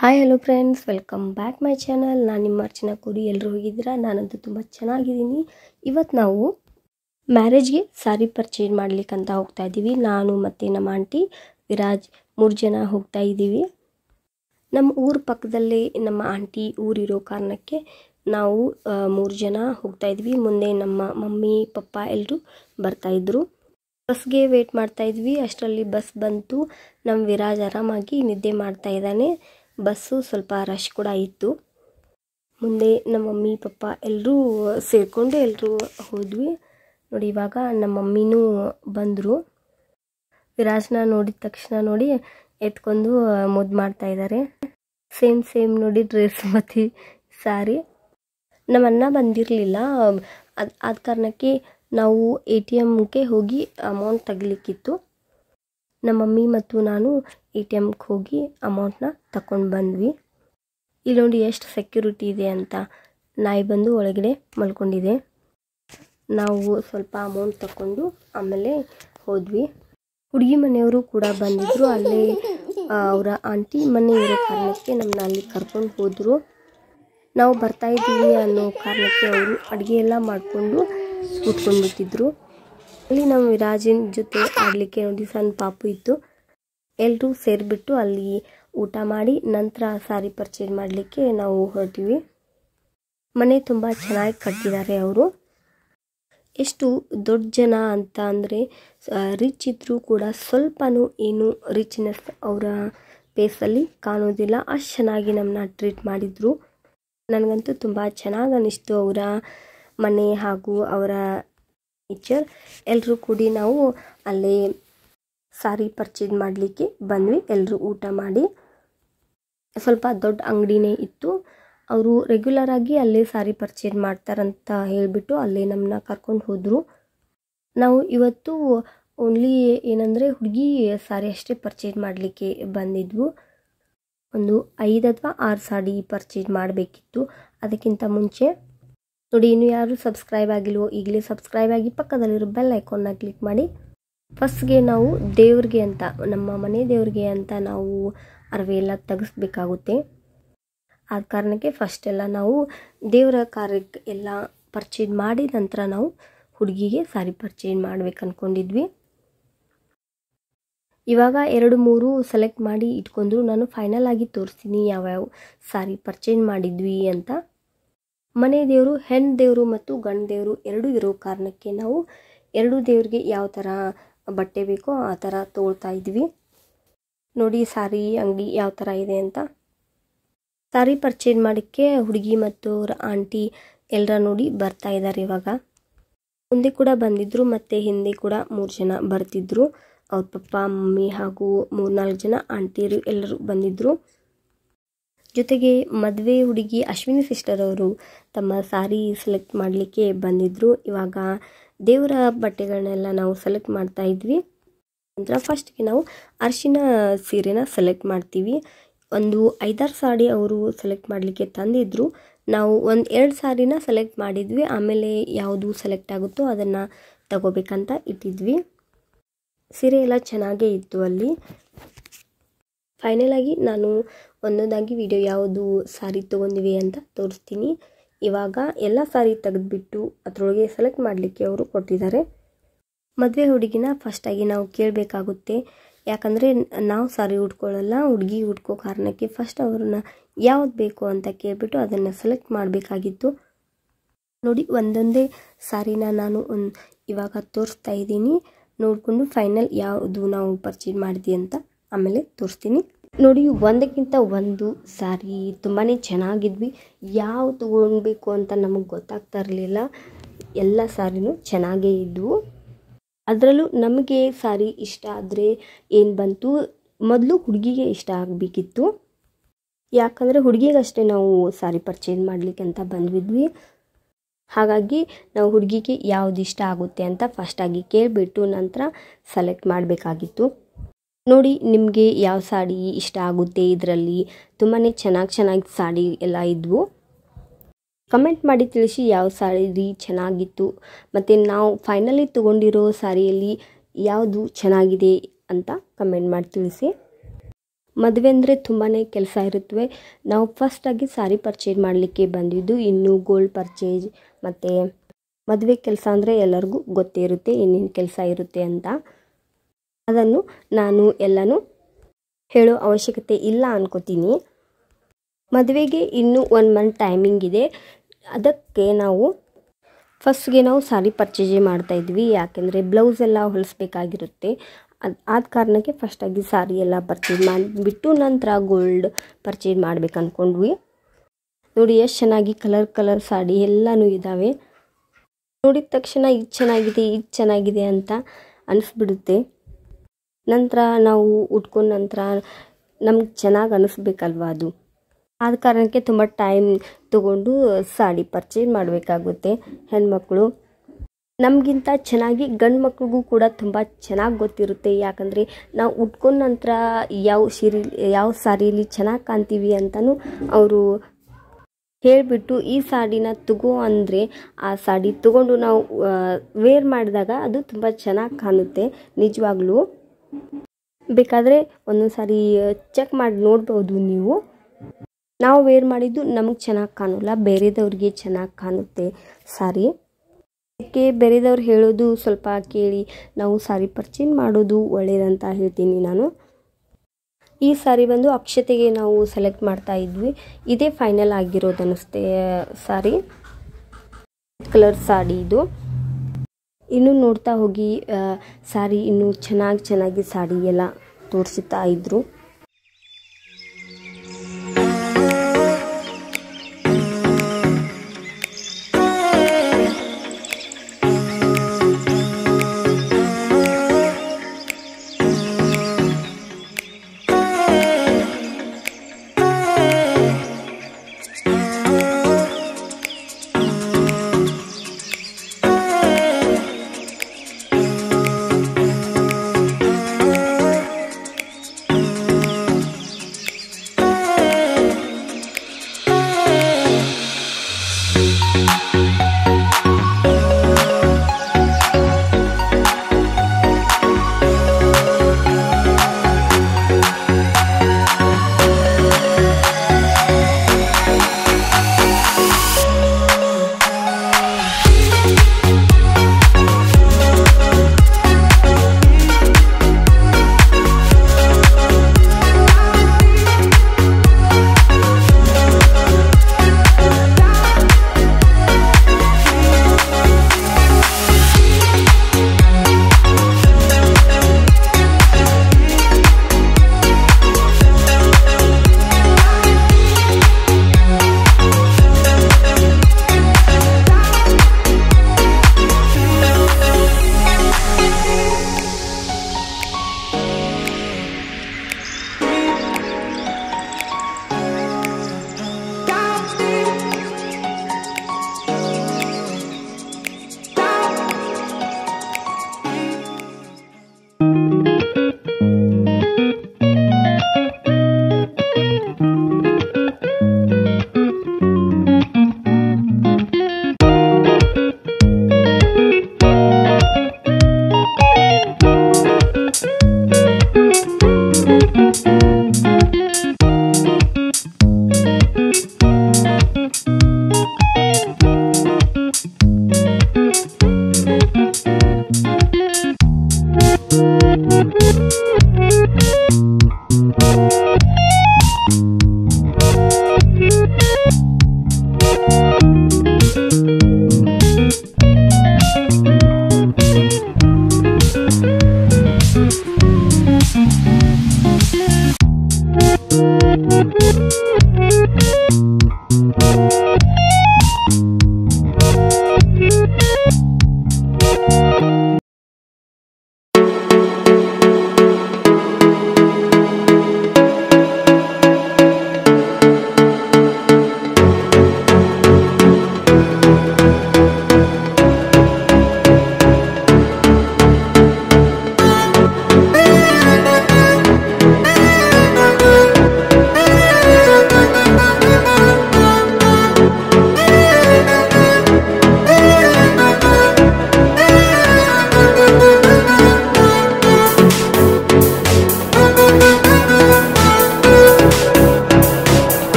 hi hello friends welcome back my channel ನಾನು ನಿಮ್ಮ ಅರ್ಚನಾ ಕುರಿ ಎಲ್ಲರೂ ಹೋಗಿದ್ದೀರಾ ನಾನಂತೂ ತುಂಬ ಚೆನ್ನಾಗಿದ್ದೀನಿ ಇವತ್ತು ನಾವು ಮ್ಯಾರೇಜ್ಗೆ ಸಾರಿ ಪರ್ಚೇಸ್ ಮಾಡ್ಲಿಕ್ಕಂತ ಹೋಗ್ತಾ ಇದ್ದೀವಿ ನಾನು ಮತ್ತು ನಮ್ಮ ಆಂಟಿ ವಿರಾಜ್ ಮೂರು ಜನ ಹೋಗ್ತಾ ಇದ್ದೀವಿ ನಮ್ಮ ಊರ ಪಕ್ಕದಲ್ಲೇ ನಮ್ಮ ಆಂಟಿ ಊರಿರೋ ಕಾರಣಕ್ಕೆ ನಾವು ಮೂರು ಜನ ಹೋಗ್ತಾ ಇದ್ವಿ ಮುಂದೆ ನಮ್ಮ ಮಮ್ಮಿ ಪಪ್ಪ ಎಲ್ಲರೂ ಬರ್ತಾಯಿದ್ರು ಬಸ್ಗೆ ವೇಟ್ ಮಾಡ್ತಾ ಇದ್ವಿ ಅಷ್ಟರಲ್ಲಿ ಬಸ್ ಬಂತು ನಮ್ಮ ವಿರಾಜ್ ಆರಾಮಾಗಿ ನಿದ್ದೆ ಮಾಡ್ತಾ ಇದ್ದಾನೆ ಬಸ್ಸು ಸ್ವಲ್ಪ ರಶ್ ಕೂಡ ಇತ್ತು ಮುಂದೆ ನಮ್ಮ ಮಮ್ಮಿ ಪಪ್ಪ ಎಲ್ಲರೂ ಸೇರಿಕೊಂಡು ಎಲ್ಲರೂ ಹೋದ್ವಿ ನೋಡಿ ಇವಾಗ ನಮ್ಮ ಮಮ್ಮಿನೂ ಬಂದರು ವಿರಾಜ್ನ ನೋಡಿದ ತಕ್ಷಣ ನೋಡಿ ಎತ್ಕೊಂಡು ಮುದ್ದು ಮಾಡ್ತಾ ಇದ್ದಾರೆ ಸೇಮ್ ಸೇಮ್ ನೋಡಿ ಡ್ರೆಸ್ ಮತ್ತು ಸಾರಿ ನಮ್ಮ ಅಣ್ಣ ಬಂದಿರಲಿಲ್ಲ ಅದು ಆದ ಕಾರಣಕ್ಕೆ ನಾವು ಎ ಟಿ ಎಮ್ಗೆ ಹೋಗಿ ಅಮೌಂಟ್ ತೆಗಿಲಿಕ್ಕಿತ್ತು ನಮ್ಮ ಮಮ್ಮಿ ಮತ್ತು ನಾನು ಎ ಟಿ ಎಮ್ಗೆ ಹೋಗಿ ಅಮೌಂಟ್ನ ತಗೊಂಡು ಬಂದ್ವಿ ಇಲ್ಲಿ ನೋಡಿ ಎಷ್ಟು ಸೆಕ್ಯೂರಿಟಿ ಇದೆ ಅಂತ ನಾಯಿ ಬಂದು ಒಳಗಡೆ ಮಲ್ಕೊಂಡಿದೆ ನಾವು ಸ್ವಲ್ಪ ಅಮೌಂಟ್ ತಗೊಂಡು ಆಮೇಲೆ ಹೋದ್ವಿ ಹುಡುಗಿ ಮನೆಯವರು ಕೂಡ ಬಂದಿದ್ದರು ಅಲ್ಲೇ ಅವರ ಆಂಟಿ ಮನೆ ಇರೋ ಕಾರಣಕ್ಕೆ ನಮ್ಮನ್ನ ಅಲ್ಲಿ ಕರ್ಕೊಂಡು ಹೋದರು ನಾವು ಬರ್ತಾ ಇದ್ದೀವಿ ಅನ್ನೋ ಕಾರಣಕ್ಕೆ ಅವರು ಅಡುಗೆ ಎಲ್ಲ ಮಾಡಿಕೊಂಡು ಕೂತ್ಕೊಂಡ್ಬಿಟ್ಟಿದ್ರು ಅಲ್ಲಿ ನಮ್ಮ ವಿರಾಜಿನ ಜೊತೆ ಆಡಲಿಕ್ಕೆ ನೋಡಿ ಸಣ್ಣ ಪಾಪು ಇತ್ತು ಎಲ್ಲರೂ ಸೇರಿಬಿಟ್ಟು ಅಲ್ಲಿ ಊಟ ಮಾಡಿ ನಂತರ ಸಾರಿ ಪರ್ಚೇಸ್ ಮಾಡಲಿಕ್ಕೆ ನಾವು ಹೊರಟಿವಿ ಮನೆ ತುಂಬ ಚೆನ್ನಾಗಿ ಕಟ್ಟಿದ್ದಾರೆ ಅವರು ಎಷ್ಟು ದೊಡ್ಡ ಜನ ಅಂತ ಅಂದರೆ ರಿಚ್ ಇದ್ದರೂ ಕೂಡ ಸ್ವಲ್ಪನೂ ಏನು ರಿಚ್ನೆಸ್ ಅವರ ಫೇಸಲ್ಲಿ ಕಾಣೋದಿಲ್ಲ ಅಷ್ಟು ಚೆನ್ನಾಗಿ ನಮ್ಮನ್ನ ಟ್ರೀಟ್ ಮಾಡಿದರು ನನಗಂತೂ ತುಂಬ ಚೆನ್ನಾಗಿ ಅನ್ನಿಸ್ತು ಅವರ ಮನೆ ಹಾಗೂ ಅವರ ನೇಚರ್ ಎಲ್ಲರೂ ಕೂಡಿ ನಾವು ಅಲ್ಲೇ ಸಾರಿ ಪರ್ಚೇಸ್ ಮಾಡಲಿಕ್ಕೆ ಬಂದ್ವಿ ಎಲ್ಲರೂ ಊಟ ಮಾಡಿ ಸ್ವಲ್ಪ ದೊಡ್ಡ ಅಂಗಡಿನೇ ಇತ್ತು ಅವರು ರೆಗ್ಯುಲರ್ ಆಗಿ ಅಲ್ಲೇ ಸಾರಿ ಪರ್ಚೇಸ್ ಮಾಡ್ತಾರಂತ ಹೇಳಿಬಿಟ್ಟು ಅಲ್ಲೇ ನಮ್ಮನ್ನ ಕರ್ಕೊಂಡು ಹೋದರು ನಾವು ಇವತ್ತು ಓನ್ಲಿ ಏನಂದರೆ ಹುಡುಗಿ ಸಾರಿ ಅಷ್ಟೇ ಪರ್ಚೇಸ್ ಮಾಡಲಿಕ್ಕೆ ಬಂದಿದ್ವು ಒಂದು ಐದು ಅಥವಾ ಆರು ಸಾಡಿ ಪರ್ಚೇಸ್ ಮಾಡಬೇಕಿತ್ತು ಅದಕ್ಕಿಂತ ಮುಂಚೆ ನೋಡಿ ಇನ್ನು ಯಾರು ಸಬ್ಸ್ಕ್ರೈಬ್ ಆಗಿಲ್ವೋ ಈಗಲೇ ಸಬ್ಸ್ಕ್ರೈಬ್ ಆಗಿ ಪಕ್ಕದಲ್ಲಿರೋ ಬೆಲ್ ಐಕಾನ್ನ ಕ್ಲಿಕ್ ಮಾಡಿ ಫಸ್ಟ್ಗೆ ನಾವು ದೇವ್ರಿಗೆ ಅಂತ ನಮ್ಮ ಮನೆ ದೇವ್ರಿಗೆ ಅಂತ ನಾವು ಅರವೆ ಎಲ್ಲ ತೆಗೆಸ್ಬೇಕಾಗುತ್ತೆ ಆದ ಕಾರಣಕ್ಕೆ ಫಸ್ಟ್ ಎಲ್ಲ ನಾವು ದೇವರ ಕಾರ್ಯಕ್ಕೆ ಎಲ್ಲ ಪರ್ಚೇಸ್ ಮಾಡಿ ನಂತರ ನಾವು ಹುಡುಗಿಗೆ ಸಾರಿ ಪರ್ಚೇಸ್ ಮಾಡ್ಬೇಕು ಅಂದ್ಕೊಂಡಿದ್ವಿ ಇವಾಗ ಎರಡು ಮೂರು ಸೆಲೆಕ್ಟ್ ಮಾಡಿ ಇಟ್ಕೊಂಡ್ರು ನಾನು ಫೈನಲ್ ಆಗಿ ತೋರಿಸ್ತೀನಿ ಯಾವ್ಯಾವ ಸಾರಿ ಪರ್ಚೇಸ್ ಮಾಡಿದ್ವಿ ಅಂತ ಮನೆ ದೇವರು ಹೆಣ್ಣು ದೇವರು ಮತ್ತು ಗಂಡು ದೇವರು ಎರಡೂ ಇರೋ ಕಾರಣಕ್ಕೆ ನಾವು ಎರಡು ದೇವ್ರಿಗೆ ಯಾವ ಥರ ಬಟ್ಟೆ ಬೇಕೋ ಆ ಥರ ತೊಗೊಳ್ತಾ ಇದ್ವಿ ನೋಡಿ ಸಾರಿ ಅಂಗಡಿ ಯಾವ ಥರ ಇದೆ ಅಂತ ಸಾರಿ ಪರ್ಚೇಸ್ ಮಾಡೋಕ್ಕೆ ಹುಡುಗಿ ಮತ್ತು ಅವ್ರ ಆಂಟಿ ಎಲ್ಲರ ನೋಡಿ ಬರ್ತಾ ಇದ್ದಾರೆ ಇವಾಗ ಮುಂದೆ ಕೂಡ ಬಂದಿದ್ದರು ಮತ್ತು ಹಿಂದೆ ಕೂಡ ಮೂರು ಜನ ಬರ್ತಿದ್ರು ಅವ್ರ ಪಪ್ಪ ಮಮ್ಮಿ ಹಾಗೂ ಮೂರ್ನಾಲ್ಕು ಜನ ಆಂಟಿಯರು ಎಲ್ಲರೂ ಬಂದಿದ್ದರು ಜೊತೆಗೆ ಮದುವೆ ಹುಡುಗಿ ಅಶ್ವಿನಿ ಸಿಸ್ಟರ್ ಅವರು ತಮ್ಮ ಸಾರಿ ಸೆಲೆಕ್ಟ್ ಮಾಡಲಿಕ್ಕೆ ಬಂದಿದ್ದರು ಇವಾಗ ದೇವರ ಬಟ್ಟೆಗಳನ್ನೆಲ್ಲ ನಾವು ಸೆಲೆಕ್ಟ್ ಮಾಡ್ತಾ ಇದ್ವಿ ನಂತರ ಫಸ್ಟ್ಗೆ ನಾವು ಅರಿಶಿನ ಸೀರೆನ ಸೆಲೆಕ್ಟ್ ಮಾಡ್ತೀವಿ ಒಂದು ಐದಾರು ಸಾಡಿ ಅವರು ಸೆಲೆಕ್ಟ್ ಮಾಡಲಿಕ್ಕೆ ತಂದಿದ್ದರು ನಾವು ಒಂದು ಎರಡು ಸಾರಿನ ಸೆಲೆಕ್ಟ್ ಮಾಡಿದ್ವಿ ಆಮೇಲೆ ಯಾವುದು ಸೆಲೆಕ್ಟ್ ಆಗುತ್ತೋ ಅದನ್ನು ತಗೋಬೇಕಂತ ಇಟ್ಟಿದ್ವಿ ಸೀರೆ ಎಲ್ಲ ಚೆನ್ನಾಗೇ ಇತ್ತು ಅಲ್ಲಿ ಫೈನಲ್ ಆಗಿ ನಾನು ಒಂದೊಂದಾಗಿ ವಿಡಿಯೋ ಯಾವುದು ಸಾರಿ ತೊಗೊಂಡಿವಿ ಅಂತ ತೋರಿಸ್ತೀನಿ ಇವಾಗ ಎಲ್ಲ ಸಾರಿ ತೆಗೆದುಬಿಟ್ಟು ಅದರೊಳಗೆ ಸೆಲೆಕ್ಟ್ ಮಾಡಲಿಕ್ಕೆ ಅವರು ಕೊಟ್ಟಿದ್ದಾರೆ ಮದುವೆ ಹುಡುಗಿನ ಫಸ್ಟಾಗಿ ನಾವು ಕೇಳಬೇಕಾಗುತ್ತೆ ಯಾಕಂದರೆ ನಾವು ಸಾರಿ ಉಟ್ಕೊಳ್ಳಲ್ಲ ಹುಡುಗಿ ಉಟ್ಕೋ ಕಾರಣಕ್ಕೆ ಫಸ್ಟ್ ಅವ್ರನ್ನ ಯಾವ್ದು ಬೇಕು ಅಂತ ಕೇಳಿಬಿಟ್ಟು ಅದನ್ನು ಸೆಲೆಕ್ಟ್ ಮಾಡಬೇಕಾಗಿತ್ತು ನೋಡಿ ಒಂದೊಂದೇ ಸಾರಿನ ನಾನು ಒಂದು ಇವಾಗ ತೋರಿಸ್ತಾ ಇದ್ದೀನಿ ನೋಡಿಕೊಂಡು ಫೈನಲ್ ಯಾವುದು ನಾವು ಪರ್ಚೇಸ್ ಮಾಡಿದ್ವಿ ಅಂತ ಆಮೇಲೆ ತೋರಿಸ್ತೀನಿ ನೋಡಿ ಒಂದಕ್ಕಿಂತ ಒಂದು ಸಾರಿ ತುಂಬಾ ಚೆನ್ನಾಗಿದ್ವಿ ಯಾವ ತೊಗೊಳ್ಬೇಕು ಅಂತ ನಮಗೆ ಗೊತ್ತಾಗ್ತಾ ಇರಲಿಲ್ಲ ಎಲ್ಲ ಸಾರಿನೂ ಚೆನ್ನಾಗೇ ಇದ್ವು ಅದರಲ್ಲೂ ನಮಗೆ ಸಾರಿ ಇಷ್ಟ ಆದರೆ ಏನು ಬಂತು ಮೊದಲು ಹುಡುಗಿಗೆ ಇಷ್ಟ ಆಗಬೇಕಿತ್ತು ಯಾಕಂದರೆ ಹುಡುಗಿಗಷ್ಟೇ ನಾವು ಸಾರಿ ಪರ್ಚೇಸ್ ಮಾಡಲಿಕ್ಕೆ ಅಂತ ಬಂದ್ವಿದ್ವಿ ಹಾಗಾಗಿ ನಾವು ಹುಡುಗಿಗೆ ಯಾವ್ದು ಇಷ್ಟ ಆಗುತ್ತೆ ಅಂತ ಫಸ್ಟಾಗಿ ಕೇಳಿಬಿಟ್ಟು ನಂತರ ಸೆಲೆಕ್ಟ್ ಮಾಡಬೇಕಾಗಿತ್ತು ನೋಡಿ ನಿಮಗೆ ಯಾವ ಸಾಡಿ ಇಷ್ಟ ಆಗುತ್ತೆ ಇದರಲ್ಲಿ ತುಂಬಾ ಚೆನ್ನಾಗಿ ಚೆನ್ನಾಗಿ ಸಾಡಿ ಎಲ್ಲ ಇದ್ವು ಕಮೆಂಟ್ ಮಾಡಿ ತಿಳಿಸಿ ಯಾವ ಸಾರಿ ಚೆನ್ನಾಗಿತ್ತು ಮತ್ತು ನಾವು ಫೈನಲಿ ತೊಗೊಂಡಿರೋ ಸಾರಿಯಲ್ಲಿ ಯಾವುದು ಚೆನ್ನಾಗಿದೆ ಅಂತ ಕಮೆಂಟ್ ಮಾಡಿ ತಿಳಿಸಿ ಮದುವೆ ಅಂದರೆ ತುಂಬಾ ಕೆಲಸ ಇರುತ್ತವೆ ನಾವು ಫಸ್ಟಾಗಿ ಸಾರಿ ಪರ್ಚೇಸ್ ಮಾಡಲಿಕ್ಕೆ ಬಂದಿದ್ದು ಇನ್ನು ಗೋಲ್ಡ್ ಪರ್ಚೇಸ್ ಮತ್ತು ಮದುವೆ ಕೆಲಸ ಅಂದರೆ ಎಲ್ಲರಿಗೂ ಗೊತ್ತೇ ಇರುತ್ತೆ ಏನೇನು ಕೆಲಸ ಇರುತ್ತೆ ಅಂತ ಅದನ್ನು ನಾನು ಎಲ್ಲನೂ ಹೇಳೋ ಅವಶ್ಯಕತೆ ಇಲ್ಲ ಅನ್ಕೋತೀನಿ ಮದುವೆಗೆ ಇನ್ನೂ ಒನ್ ಮಂತ್ ಟೈಮಿಂಗ್ ಇದೆ ಅದಕ್ಕೆ ನಾವು ಫಸ್ಟ್ಗೆ ನಾವು ಸಾರಿ ಪರ್ಚೇಜೆ ಮಾಡ್ತಾಯಿದ್ವಿ ಯಾಕೆಂದರೆ ಬ್ಲೌಸ್ ಎಲ್ಲ ಹೊಲಿಸ್ಬೇಕಾಗಿರುತ್ತೆ ಅದು ಆದ ಕಾರಣಕ್ಕೆ ಫಸ್ಟಾಗಿ ಸಾರಿ ಎಲ್ಲ ಪರ್ಚೇಸ್ ಮಾಡಿಬಿಟ್ಟು ನಂತರ ಗೋಲ್ಡ್ ಪರ್ಚೇಸ್ ಮಾಡ್ಬೇಕು ಅಂದ್ಕೊಂಡ್ವಿ ನೋಡಿ ಎಷ್ಟು ಚೆನ್ನಾಗಿ ಕಲರ್ ಕಲರ್ ಸಾಡಿ ಎಲ್ಲನೂ ಇದ್ದಾವೆ ನೋಡಿದ ತಕ್ಷಣ ಇದು ಚೆನ್ನಾಗಿದೆ ಇದು ಚೆನ್ನಾಗಿದೆ ಅಂತ ಅನಿಸ್ಬಿಡುತ್ತೆ ನಂತರ ನಾವು ಉಟ್ಕೊಂಡ ನಂತರ ನಮ್ಗೆ ಚೆನ್ನಾಗಿ ಅನ್ನಿಸ್ಬೇಕಲ್ವ ಅದು ಆದ ಕಾರಣಕ್ಕೆ ತುಂಬ ಟೈಮ್ ತಗೊಂಡು ಸಾಡಿ ಪರ್ಚೇಸ್ ಮಾಡಬೇಕಾಗುತ್ತೆ ಹೆಣ್ಮಕ್ಳು ನಮಗಿಂತ ಚೆನ್ನಾಗಿ ಗಂಡು ಮಕ್ಳಿಗೂ ಕೂಡ ತುಂಬ ಚೆನ್ನಾಗಿ ಗೊತ್ತಿರುತ್ತೆ ಯಾಕಂದರೆ ನಾವು ಉಟ್ಕೊಂಡ ನಂತರ ಯಾವ ಸೀರೆ ಯಾವ ಸಾರಿಲಿ ಚೆನ್ನಾಗಿ ಕಾಣ್ತೀವಿ ಅಂತಲೂ ಅವರು ಹೇಳಿಬಿಟ್ಟು ಈ ಸಾಡಿನ ತಗೋ ಅಂದರೆ ಆ ಸಾಡಿ ತಗೊಂಡು ನಾವು ವೇರ್ ಮಾಡಿದಾಗ ಅದು ತುಂಬ ಚೆನ್ನಾಗಿ ಕಾಣುತ್ತೆ ನಿಜವಾಗ್ಲೂ ಬೇಕಾದರೆ ಒಂದೊಂದು ಸಾರಿ ಚೆಕ್ ಮಾಡಿ ನೋಡ್ಬೋದು ನೀವು ನಾವು ವೇರ್ ಮಾಡಿದ್ದು ನಮಗೆ ಚೆನ್ನಾಗಿ ಕಾಣೋಲ್ಲ ಬೇರೆದವ್ರಿಗೆ ಚೆನ್ನಾಗಿ ಕಾಣುತ್ತೆ ಸಾರಿ ಅದಕ್ಕೆ ಬೇರೆದವ್ರು ಹೇಳೋದು ಸ್ವಲ್ಪ ಕೇಳಿ ನಾವು ಸಾರಿ ಪರ್ಚೇಸ್ ಮಾಡೋದು ಒಳ್ಳೆಯದಂತ ಹೇಳ್ತೀನಿ ನಾನು ಈ ಸಾರಿ ಬಂದು ಅಕ್ಷತೆಗೆ ನಾವು ಸೆಲೆಕ್ಟ್ ಮಾಡ್ತಾ ಇದ್ವಿ ಇದೇ ಫೈನಲ್ ಆಗಿರೋದು ಅನ್ನಿಸ್ತೆ ಸಾರಿ ಕಲರ್ ಸಾಡಿ ಇದು ಇನ್ನು ನೋಡ್ತಾ ಹೋಗಿ ಸಾರಿ ಇನ್ನೂ ಚೆನ್ನಾಗಿ ಚೆನ್ನಾಗಿ ಸಾಡಿ ಎಲ್ಲ ತೋರಿಸುತ್ತಾ ಇದ್ದರು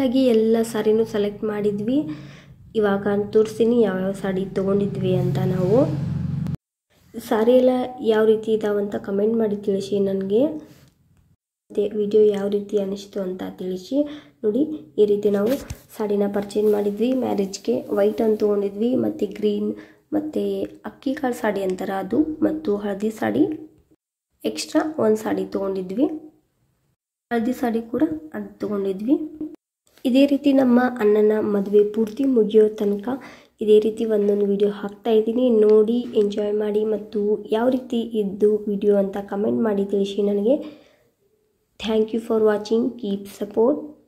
ಕ್ಲಿಯರಾಗಿ ಎಲ್ಲ ಸಾರಿನೂ ಸೆಲೆಕ್ಟ್ ಮಾಡಿದ್ವಿ ಇವಾಗ ತೋರಿಸ್ತೀನಿ ಯಾವ್ಯಾವ ಸಾಡಿ ತೊಗೊಂಡಿದ್ವಿ ಅಂತ ನಾವು ಸಾರಿ ಎಲ್ಲ ಯಾವ ರೀತಿ ಇದಾವಂತ ಕಮೆಂಟ್ ಮಾಡಿ ತಿಳಿಸಿ ನನಗೆ ಮತ್ತು ವಿಡಿಯೋ ಯಾವ ರೀತಿ ಅನಿಸ್ತು ಅಂತ ತಿಳಿಸಿ ನೋಡಿ ಈ ರೀತಿ ನಾವು ಸಾಡಿನ ಪರ್ಚೇಸ್ ಮಾಡಿದ್ವಿ ಮ್ಯಾರೇಜ್ಗೆ ವೈಟ್ ಅಂತ ತೊಗೊಂಡಿದ್ವಿ ಮತ್ತು ಗ್ರೀನ್ ಮತ್ತು ಅಕ್ಕಿ ಕಾಳು ಸಾಡಿ ಅಂತಾರೆ ಅದು ಮತ್ತು ಹಳದಿ ಸಾಡಿ ಎಕ್ಸ್ಟ್ರಾ ಒಂದು ಸಾಡಿ ತೊಗೊಂಡಿದ್ವಿ ಹಳದಿ ಸಾಡಿ ಕೂಡ ಅದು ತೊಗೊಂಡಿದ್ವಿ ಇದೇ ರೀತಿ ನಮ್ಮ ಅಣ್ಣನ ಮದುವೆ ಪೂರ್ತಿ ಮುಗಿಯೋ ತನಕ ಇದೇ ರೀತಿ ಒಂದೊಂದು ವಿಡಿಯೋ ಹಾಕ್ತಾ ಇದ್ದೀನಿ ನೋಡಿ ಎಂಜಾಯ್ ಮಾಡಿ ಮತ್ತು ಯಾವ ರೀತಿ ಇದ್ದು ವಿಡಿಯೋ ಅಂತ ಕಮೆಂಟ್ ಮಾಡಿ ತಿಳಿಸಿ ನನಗೆ thank you for watching keep support